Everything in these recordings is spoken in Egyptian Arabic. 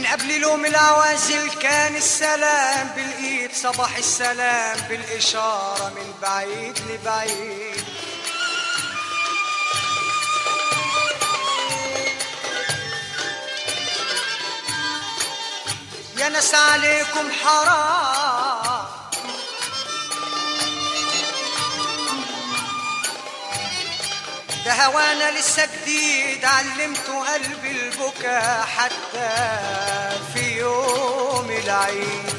قبل لوم العوازل كان السلام بالايد صباح السلام بالاشاره من بعيد لبعيد يا ناس عليكم حرام ده هوانا لسه جديد علمته قلبي البكا حتى في يوم العيد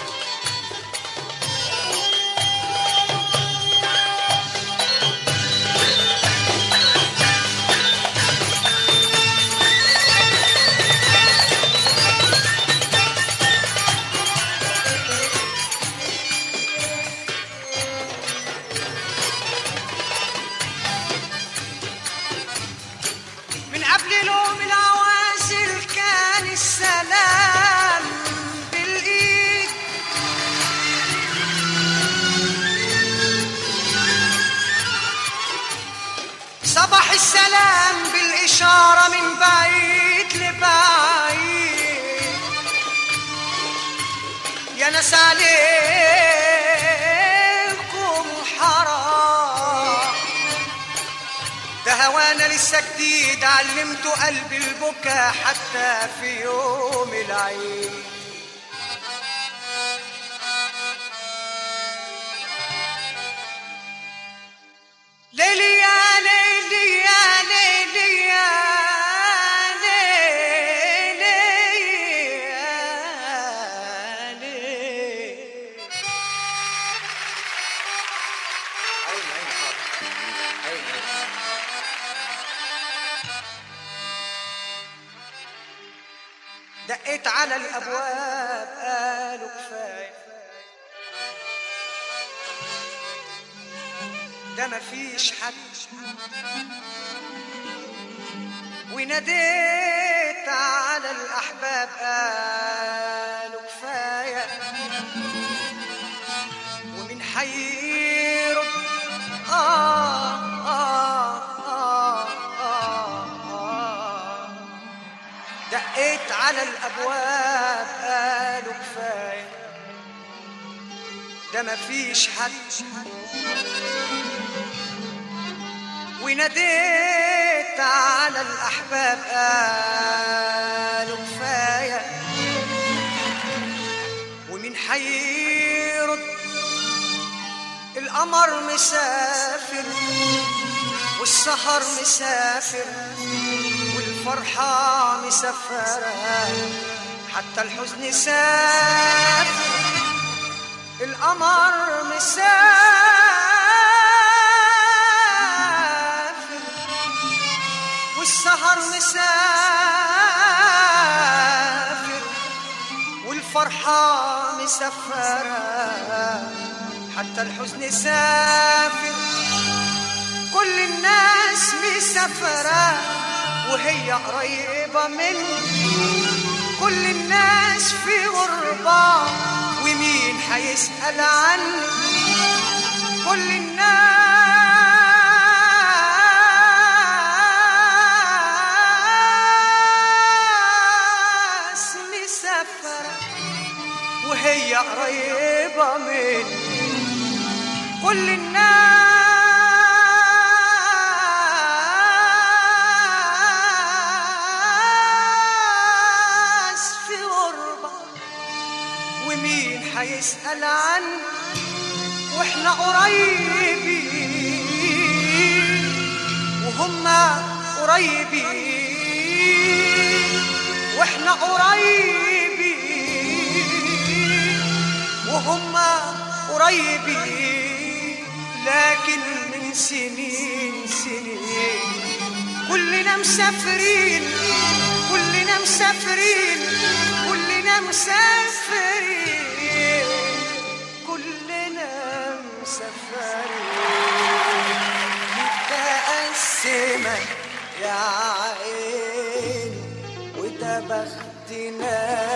من قبل لوم العوازل كان السلام بالايد صباح السلام بالإشارة من بعيد لبعيد يا ناس عليكم حرام ده هوانا لسه جديد علمته قلبي البكا حتى في يوم العيد ليلي يا ليلي يا ليلي يا ليلي يا ليلي دقيت على الابواب قالوا كفايه ده مفيش حد وناديت على الاحباب قالوا كفايه ومن حيرد آه آه آه آه آه دقيت على الابواب قالوا كفايه ده مفيش حد وناديت على الاحباب قالوا كفايه ومين حيرد القمر مسافر والسهر مسافر والفرحة مسافرة حتى الحزن سافر القمر مسافر والسهر مسافر والفرحة مسافرة حتى الحزن سافر كل الناس مسافرة وهي قريبة مني كل الناس في غربة ومين حيسأل عني كل الناس مسافرة وهي قريبة مني كل الناس في غربة ومين حيسأل عني واحنا قريبين وهم قريبين واحنا قريبين وهم قريبين لكن من سنين سنين كلنا مسافرين كلنا مسافرين كلنا مسافرين كلنا مسافرين متقسمة يا عين وده بختنا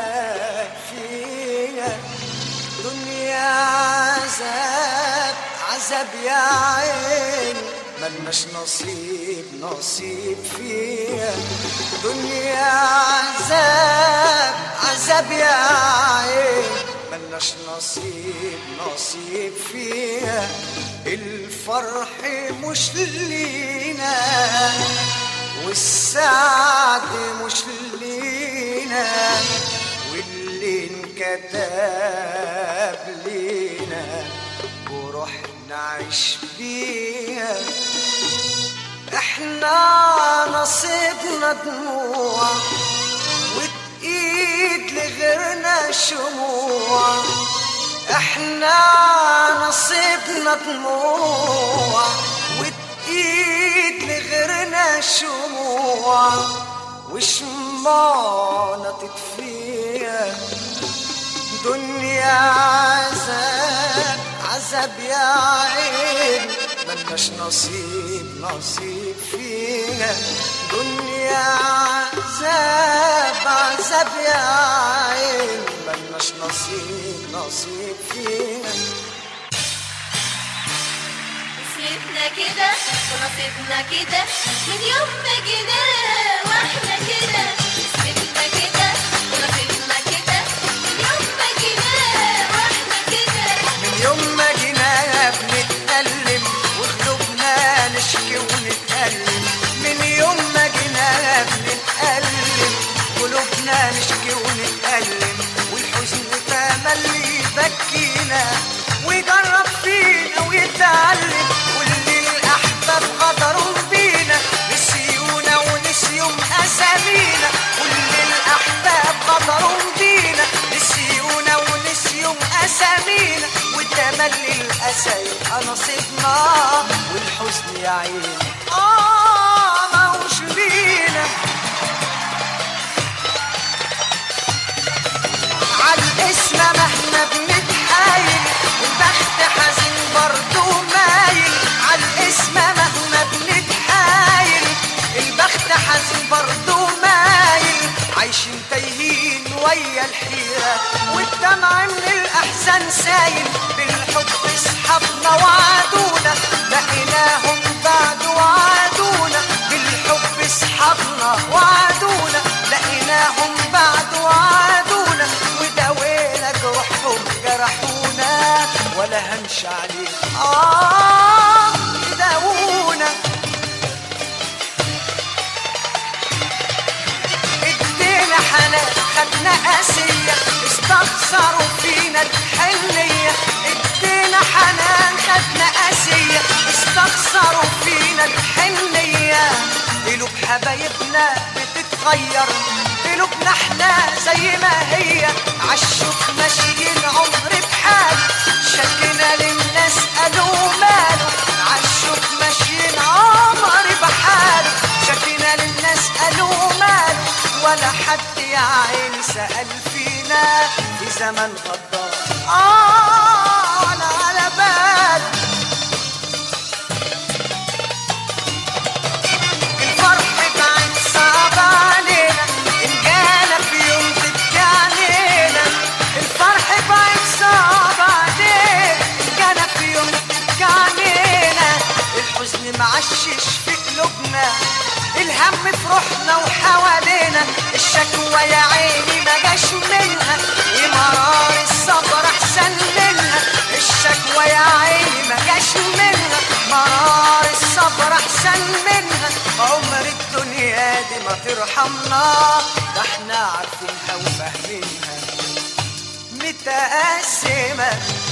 فيها دنيا عذاب عذاب يا عين ملناش نصيب نصيب فيها دنيا عذاب عذاب يا عين ملناش نصيب نصيب فيها الفرح مش لينا والسعد مش لينا واللي انكتب لينا وروح نعيش بيها احنا نصيبنا دموع وتقيد لغيرنا شموع احنا نصيبنا دموع وتقيد لغيرنا شموع وشمعنا تطفيها دنيا عذاب عذاب يا عين ملناش نصيب نصيب فيها دنيا عذاب عذاب يا عين ملناش نصيب نصيب فيها نصيبنا كده ونصيبنا كده من يوم ما جينا واحنا كده نصيبنا كده ونصيبنا كده من يوم ما جينا واحنا كده من يوم ما جينا بنتألم وقلوبنا نشكي ونتألم من يوم ما جينا بنتألم قلوبنا نشكي ونتألم والحزن تملي يبكينا ويجرب فينا ويتعلم كل الأحباب غدروا بينا نسيونا ونسيهم أسامينا كل الأحباب غدروا بينا نسيونا ونسيهم أسامينا وتملي الأسى يبقى نصيبنا والحزن يا عيني آه ماهوش لينا عالاسم مهما بنتحايل البخت حزين برضو مايل عالاسم مهما بنتحايل البخت حزين برضو مايل عايشين تايهين ويا الحيرة والدمع من الأحزان سايل بالحب اصحابنا وعدونا لقيناهم بعد وعدونا بالحب اصحابنا وعدونا لقيناهم بعد وعدونا وداوينا جروحهم جرحونا ولا هنش عليه آه يداوونا ادينا حنان خدنا قاسية استخسروا فينا الحنية ادينا حنان خدنا قاسية استخسروا فينا الحنية قلوب حبايبنا بتتغير قلوبنا احنا زي ما هي عالشوك ماشيين عمر بحال شكنا للناس قالوا ماله عالشوك ماشيين عمر بحاله شكنا للناس قالوا ماله ولا حد يا عيني سأل فينا في زمن غدار آه ولا على بال الفرح بعد صعب علينا إن جانا في يوم تبكي علينا الفرح بعد صعب علينا إن جانا في يوم تبكي علينا الحزن معشش في قلوبنا الهم في روحنا وحوالينا الشكوى يا عيني ما جاش منها ومرار الصبر احسن منها الشكوى يا عيني ما جاش منها مرار الصبر احسن منها عمر الدنيا دي ما ترحمنا ده احنا عارفينها وفاهمينها متقسمة